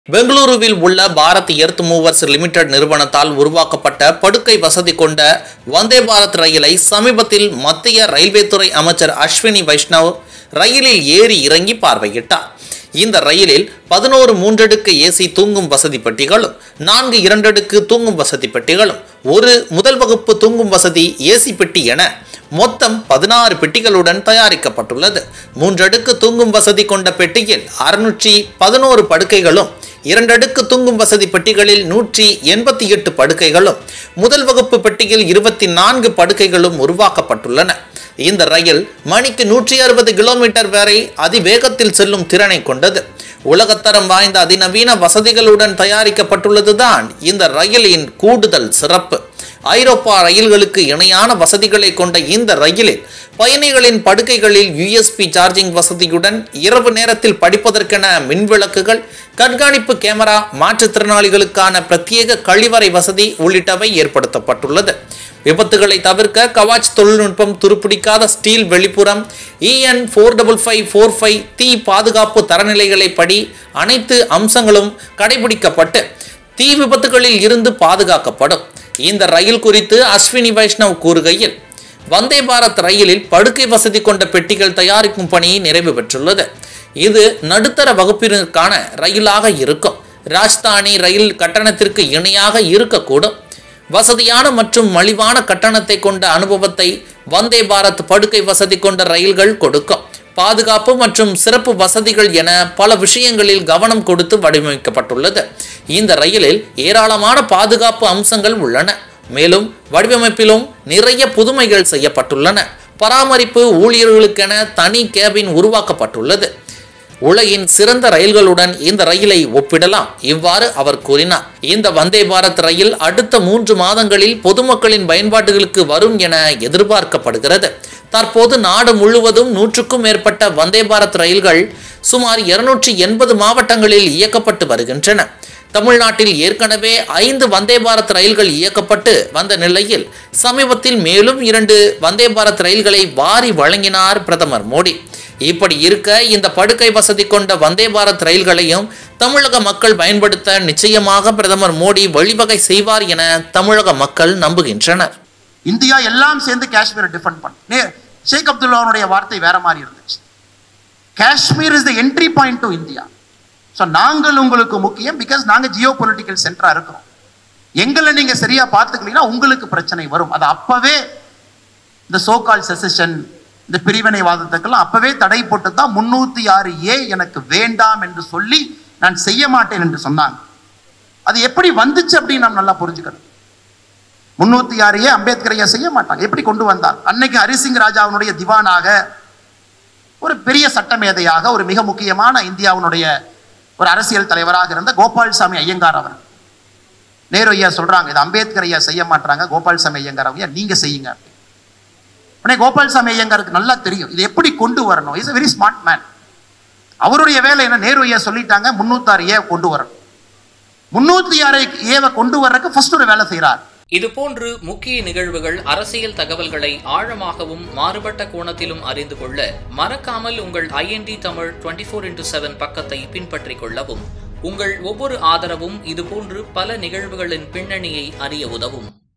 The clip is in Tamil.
பெங்களூருவில் உள்ள பாரத் எர்த் மூவர்ஸ் லிமிடெட் நிறுவனத்தால் உருவாக்கப்பட்ட படுக்கை வசதி கொண்ட வந்தே பாரத் ரயிலை சமீபத்தில் மத்திய ரயில்வே துறை அமைச்சர் அஸ்வினி வைஷ்ணவ் ரயிலில் ஏறி இறங்கி பார்வையிட்டார் இந்த ரயிலில் பதினோரு மூன்றடுக்கு ஏசி தூங்கும் வசதி பெட்டிகளும் நான்கு இரண்டடுக்கு தூங்கும் வசதி பெட்டிகளும் ஒரு முதல் வகுப்பு தூங்கும் வசதி ஏசி பெட்டி என மொத்தம் பதினாறு பெட்டிகளுடன் தயாரிக்கப்பட்டுள்ளது மூன்றடுக்கு தூங்கும் வசதி கொண்ட பெட்டியில் அறுநூற்றி பதினோரு படுக்கைகளும் இரண்டடுக்கு தூங்கும் வசதி பெட்டிகளில் நூற்றி எண்பத்தி எட்டு படுக்கைகளும் முதல் வகுப்பு பெட்டியில் இருபத்தி நான்கு படுக்கைகளும் உருவாக்கப்பட்டுள்ளன இந்த ரயில் மணிக்கு நூற்றி அறுபது கிலோமீட்டர் வரை அதிவேகத்தில் செல்லும் திறனை கொண்டது உலகத்தரம் வாய்ந்த அதிநவீன வசதிகளுடன் தயாரிக்கப்பட்டுள்ளதுதான் இந்த ரயிலின் கூடுதல் சிறப்பு ஐரோப்பா ரயில்களுக்கு இணையான வசதிகளை கொண்ட இந்த ரயிலில் பயணிகளின் படுக்கைகளில் யூஎஸ்பி சார்ஜிங் வசதியுடன் இரவு நேரத்தில் படிப்பதற்கென மின்விளக்குகள் கண்காணிப்பு கேமரா மாற்றுத்திறனாளிகளுக்கான பிரத்யேக கழிவறை வசதி உள்ளிட்டவை ஏற்படுத்தப்பட்டுள்ளது விபத்துகளை தவிர்க்க கவாச் தொழில்நுட்பம் துருப்பிடிக்காத ஸ்டீல் வெளிப்புறம் EN four double five four five தீ பாதுகாப்பு தரநிலைகளை படி அனைத்து அம்சங்களும் கடைபிடிக்கப்பட்டு தீ விபத்துகளில் இருந்து பாதுகாக்கப்படும் இந்த ரயில் குறித்து அஸ்வினி வைஷ்ணவ் கூறுகையில் வந்தே பாரத் ரயிலில் படுக்கை வசதி கொண்ட பெட்டிகள் தயாரிக்கும் பணி நிறைவு பெற்றுள்ளது இது நடுத்தர வகுப்பினருக்கான ரயிலாக இருக்கும் ராஜ்தானி ரயில் கட்டணத்திற்கு இணையாக இருக்கக்கூடும் வசதியான மற்றும் மலிவான கட்டணத்தை கொண்ட அனுபவத்தை வந்தே பாரத் படுக்கை வசதி கொண்ட ரயில்கள் கொடுக்கும் பாதுகாப்பு மற்றும் சிறப்பு வசதிகள் என பல விஷயங்களில் கவனம் கொடுத்து வடிவமைக்கப்பட்டுள்ளது இந்த ரயிலில் ஏராளமான பாதுகாப்பு அம்சங்கள் உள்ளன மேலும் வடிவமைப்பிலும் நிறைய புதுமைகள் செய்யப்பட்டுள்ளன பராமரிப்பு ஊழியர்களுக்கென தனி கேபின் உருவாக்கப்பட்டுள்ளது உலகின் சிறந்த ரயில்களுடன் இந்த ரயிலை ஒப்பிடலாம் இவ்வாறு அவர் கூறினார் இந்த வந்தே பாரத் ரயில் அடுத்த மூன்று மாதங்களில் பொதுமக்களின் பயன்பாடுகளுக்கு வரும் என எதிர்பார்க்கப்படுகிறது தற்போது நாடு முழுவதும் நூற்றுக்கும் மேற்பட்ட வந்தே பாரத் ரயில்கள் சுமார் இருநூற்றி எண்பது மாவட்டங்களில் இயக்கப்பட்டு வருகின்றன தமிழ்நாட்டில் ஏற்கனவே ஐந்து வந்தே பாரத் ரயில்கள் இயக்கப்பட்டு வந்த நிலையில் சமீபத்தில் மேலும் இரண்டு வந்தே பாரத் ரயில்களை வாரி வழங்கினார் பிரதமர் மோடி இப்படி இருக்க இந்த படுக்கை வசதி கொண்ட வந்தே பாரத் ரயில்களையும் தமிழக மக்கள் பயன்படுத்த நிச்சயமாக பிரதமர் மோடி வழிவகை செய்வார் என தமிழக மக்கள் நம்புகின்றனர் இந்தியா எல்லாம் சேர்ந்து காஷ்மீரை டிஃபெண்ட் பண்ண ஷேக் அப்துல்லாவுடைய வார்த்தை வேற மாதிரி இருந்துச்சு Kashmir is the entry point to India so நாங்கள் உங்களுக்கு முக்கியம் பிகாஸ் நாங்கள் ஜியோ பொலிட்டிக்கல் சென்டராக இருக்கிறோம் எங்களை நீங்கள் சரியாக பார்த்துக்கலீங்கன்னா உங்களுக்கு பிரச்சனை வரும் அது அப்போவே இந்த சோகால் செசஷன் இந்த பிரிவினைவாதத்துக்கெல்லாம் அப்பவே தடை போட்டு தான் முன்னூத்தி ஆறு ஏ எனக்கு வேண்டாம் என்று சொல்லி நான் செய்ய மாட்டேன் என்று சொன்னாங்க அது எப்படி வந்துச்சு அப்படின்னு நாம் நல்லா புரிஞ்சுக்கணும் முன்னூத்தி ஆறு ஏ அம்பேத்கர் ஐயா செய்ய மாட்டாங்க எப்படி கொண்டு வந்தார் அன்னைக்கு ஹரிசிங் ராஜாவினுடைய திவானாக ஒரு பெரிய சட்டமேதையாக ஒரு மிக முக்கியமான இந்தியாவினுடைய ஒரு அரசியல் தலைவராக இருந்த கோபால்சாமி ஐயங்கார் அவர் நேரு ஐயா சொல்றாங்க இது அம்பேத்கர் ஐயா செய்ய மாட்டாங்க கோபால்சாமி ஐயங்கார் ஐயா நீங்க செய்யுங்க உடனே கோபால்சாமி ஐயங்காருக்கு நல்லா தெரியும் இது எப்படி கொண்டு வரணும் இஸ் வெரி ஸ்மார்ட் மேன் அவருடைய வேலை என்ன நேரு ஐயா சொல்லிட்டாங்க முன்னூத்தாறு ஏ கொண்டு வரணும் முன்னூத்தி ஆறு ஏவை கொண்டு வர்றதுக்கு ஃபர்ஸ்ட் ஒரு வேலை செய்யறார் இதுபோன்று முக்கிய நிகழ்வுகள் அரசியல் தகவல்களை ஆழமாகவும் மாறுபட்ட கோணத்திலும் அறிந்து கொள்ள மறக்காமல் உங்கள் INT Tamil twenty four into seven பக்கத்தை பின்பற்றிக் கொள்ளவும் உங்கள் ஒவ்வொரு ஆதரவும் இதுபோன்று பல நிகழ்வுகளின் பின்னணியை அறிய உதவும்